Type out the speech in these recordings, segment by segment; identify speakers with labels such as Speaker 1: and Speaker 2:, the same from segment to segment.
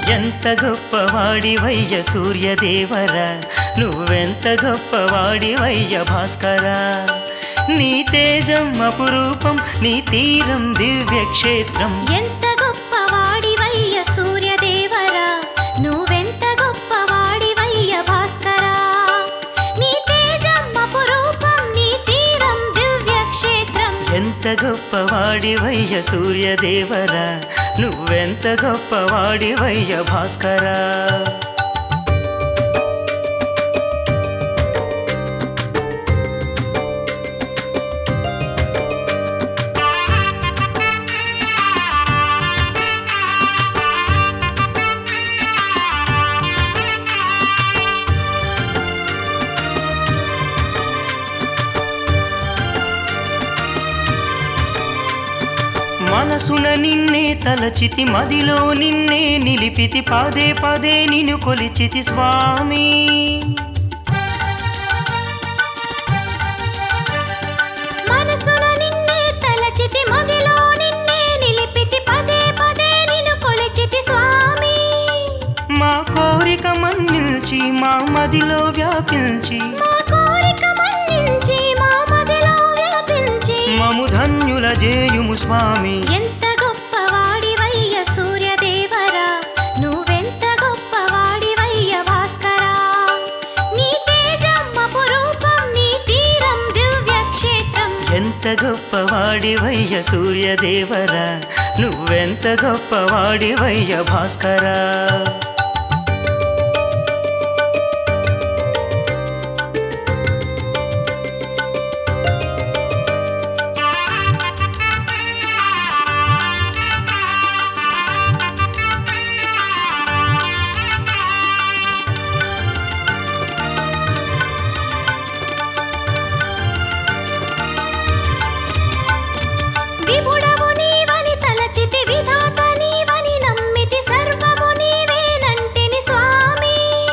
Speaker 1: ఎంత గొప్పవాడివయ్య సూర్యదేవరా నువ్వెంత గొప్పవాడివయ్య భాస్కరా నీ తేజం అపురూపం నీ తీరం దివ్యక్షేత్రం
Speaker 2: ఎంత గొప్పవాడివయ్య సూర్యదేవరా నువ్వెంత గొప్పవాడివయ్య భాస్కరా నీ తేజం అపురూపం నీ తీరం దివ్యక్షేత్రం
Speaker 1: ఎంత గొప్పవాడివయ్య సూర్యదేవరా నువ్వెంత గొప్పవాడివయ్య భాస్కరా మనసున నిన్నే తలచితి మదిలో నిన్నే నిలిపితి పదే పదే నిన్ను కొలిచితి స్వామి
Speaker 2: మనసున నిన్నే తలచితి మదిలో నిన్నే నిలిపితి పదే పదే నిన్ను కొలిచితి స్వామి
Speaker 1: మా కోరిక మన్నించి మా మదిలో వ్యాపించి
Speaker 2: మా కోరిక మన్నించి మా మదిలో వ్యాపించి
Speaker 1: మము ధన్యుల జేయుము స్వామి
Speaker 2: ఎంత గొప్పవాడివయ్య సూర్యదేవరా నువ్వెంత గొప్పవాడివయ్య భాస్కరా నీ తేజం అపురూపం నీ తీరం దివ్యక్షేత్రం
Speaker 1: ఎంత గొప్పవాడివయ్య సూర్యదేవరా నువ్వెంత గొప్పవాడివయ్య భాస్కరా
Speaker 2: విభుడవు నీవని తలచితి విధాత నీవని నమ్మితి సర్వము నీవేనంటిని స్వామి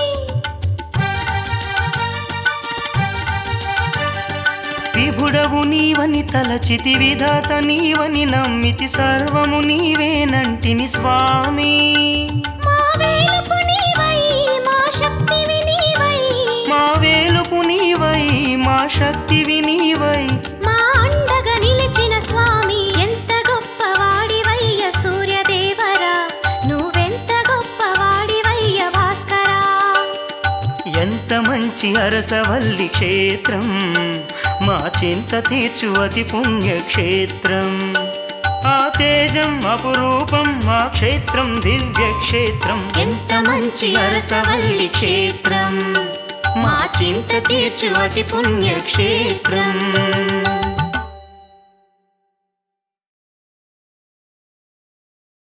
Speaker 1: విభుడవు నీవని తలచితి విధాత నీవని నమ్మితి సర్వము నీవేనంటిని స్వామి
Speaker 2: మా వేలుపు నీవై మా శక్తివి నీవై
Speaker 1: మా వేలుపు నీవై మా శక్తివి నీవై
Speaker 2: మా అండగా నిలిచిన స్వామి ఎంత గొప్పవాడివయ్య సూర్యదేవరా నువ్వెంత గొప్పవాడివయ్య భాస్కరా
Speaker 1: ఎంత మంచి అరసవల్లి క్షేత్రం మా చింత తీర్చు అతి పుణ్యక్షేత్రం ఆ తేజం అపురూపం మా క్షేత్రం దివ్యక్షేత్రం ఎంత మంచి అరసవల్లి క్షేత్రం మా చింత తీర్చు అతి పుణ్యక్షేత్రం